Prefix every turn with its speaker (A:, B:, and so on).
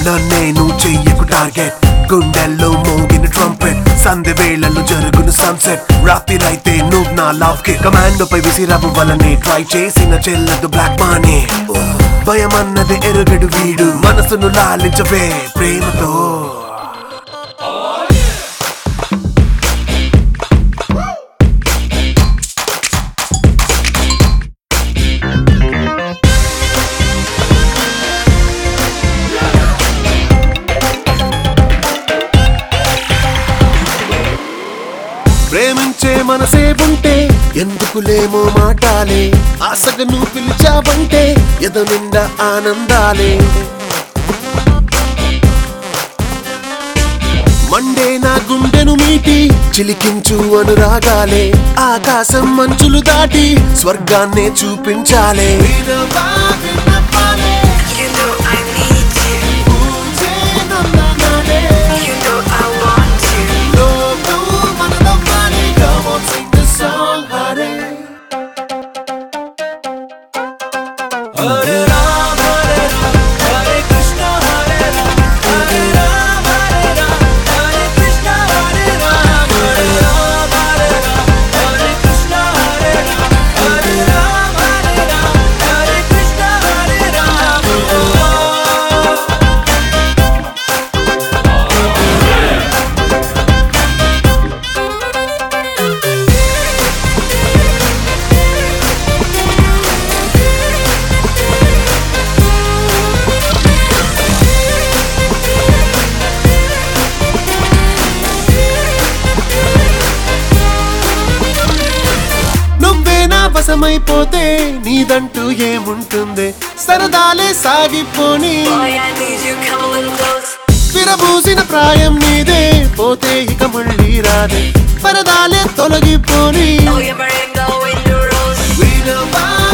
A: నన్నే నువ్వు చెయ్యకు టార్గెట్ గుండెల్లో మోగిన ట్రంపెట్ సంధి వేళల్లో జరుగును సన్సెట్ రాత్రిరైతే నువ్వు నా లవ్ కి కమాండో పై విసిరావు వలనే ట్రై చేసిన చెల్లదు బ్లాక్ మానే భయం అన్నది ఎరుగడు వీడు మనసును లాలించవే ప్రేమతో ప్రేమించే మనసే ఉంటే ఎందుకులేమో మాటాలే ఆశగా నువ్వు పిలిచావంటే ఎద నిండా ఆనందాలే మండే నా గుండెను మీటి చిలికించు అనురాగాలే ఆకాశం మంచులు దాటి స్వర్గాన్నే చూపించాలే
B: You know I need you. You know I want you.
C: Hare Ram, Hare Ram, Hare Krishna, Hare Ram, Hare Ram, Hare Ram, Hare Krishna, Hare Ram, Hare Ram, Hare Ram, Hare Krishna, Hare Ram, Hare Ram, Hare Ram, Hare Krishna, Hare Ram.
A: నువ్వే నా వశమైపోతే నీదంటూ ఏముంటుంది సరదాలే సాగిపోని
B: Boy, I need you. Come a little close.
A: విరబూసిన ప్రాయం నీదే పోతే ఇక మళ్ళీ రాదే పరదాలే తొలగిపోని
B: Oh, you're wearing the window rose.
A: వినవా